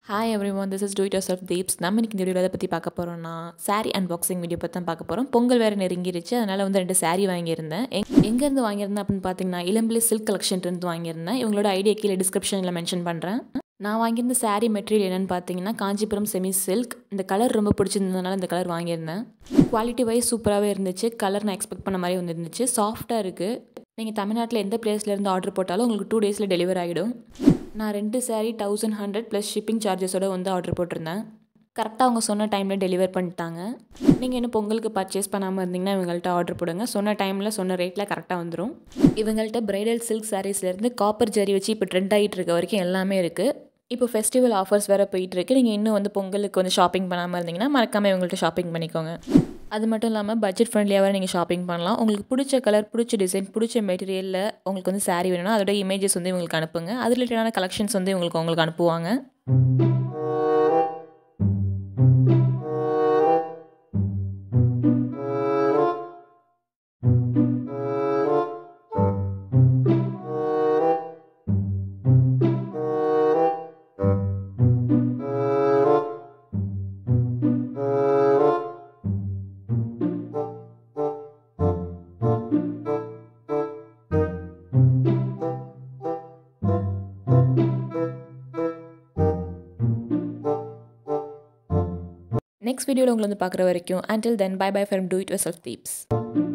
hi everyone this is do it self tips நம்ம இன்னைக்கு இந்த வீடியோவில் எதை பற்றி பார்க்க போகிறோம்னா சாரீ அன்பாக்சிங் வீடியோ பற்றி தான் பார்க்க போகிறோம் பொங்கல் வேறு நெருங்கிருச்சு அதனால் வந்து ரெண்டு சாரீ வாங்கியிருந்தேன் எங் எங்கேருந்து வாங்கியிருந்தேன் அப்படின்னு பார்த்தீங்கன்னா இளம்பிள்ளை சில்க் கலெக்ஷன்லேருந்து வாங்கியிருந்தேன் இவங்களோட ஐடியா கீழே டிஸ்கிரிப்ஷனில் மென்ஷன் பண்ணுறேன் நான் வாங்கியிருந்த சாரீ மெட்டீரியல் என்னென்னு பார்த்தீங்கன்னா காஞ்சிபுரம் செமி சில்க் இந்த கலர் ரொம்ப பிடிச்சிருந்ததுனால இந்த கலர் வாங்கியிருந்தேன் குவாலிட்டி வைஸ் சூப்பராகவே இருந்துச்சு கலர் நான் எக்ஸ்பெக்ட் பண்ண மாதிரி வந்துருந்துச்சு சாஃப்டாக இருக்குது நீங்கள் தமிழ்நாட்டில் எந்த பிளேஸ்லேருந்து ஆர்டர் போட்டாலும் உங்களுக்கு டூ டேஸில் டெலிவர் ஆகிடும் நான் ரெண்டு sorry thousand hundred plus shipping சார்ஜஸோடு வந்து ஆர்டர் போட்டிருந்தேன் கரெக்டாக அவங்க சொன்ன டைமில் டெலிவர் பண்ணிட்டாங்க நீங்கள் இன்னும் பொங்கலுக்கு பர்ச்சேஸ் பண்ணாமல் இருந்தீங்கன்னா இவங்கள்ட்ட ஆர்டர் போடுங்க சொன்ன டைமில் சொன்ன ரேட்டில் கரெக்டாக வந்துடும் இவங்கள்ட்ட பிரைடல் சில்க் சாரீஸ்லேருந்து காப்பர் ஜரி வச்சு இப்போ ட்ரெண்ட் ஆகிட்டு இருக்க வரைக்கும் எல்லாமே இருக்குது இப்போ ஃபெஸ்டிவல் ஆஃபர்ஸ் வேறு போயிட்டுருக்கு நீங்கள் இன்னும் வந்து பொங்கலுக்கு வந்து ஷாப்பிங் பண்ணாமல் இருந்தீங்கன்னா மறக்காமல் இவங்கள்ட்ட ஷாப்பிங் பண்ணிக்கோங்க அது மட்டும் இல்லாமல் பட்ஜெட் ஃப்ரெண்ட்லியாக நீங்கள் ஷாப்பிங் பண்ணலாம் உங்களுக்கு பிடிச்ச கலர் பிடிச்ச டிசைன் பிடிச்ச மெட்டீரியலில் உங்களுக்கு வந்து சாரீ வேணும்னா அதோட இமேஜஸ் வந்து இவங்களுக்கு அனுப்புங்க அது ரிலேட்டடான கலெக்ஷன்ஸ் வந்து இவங்களுக்கு உங்களுக்கு அனுப்புவாங்க நெக்ஸ்ட் வீடியோவில் உங்களை வந்து பார்க்குற வரைக்கும் until then bye bye from do it yourself தீப்ஸ்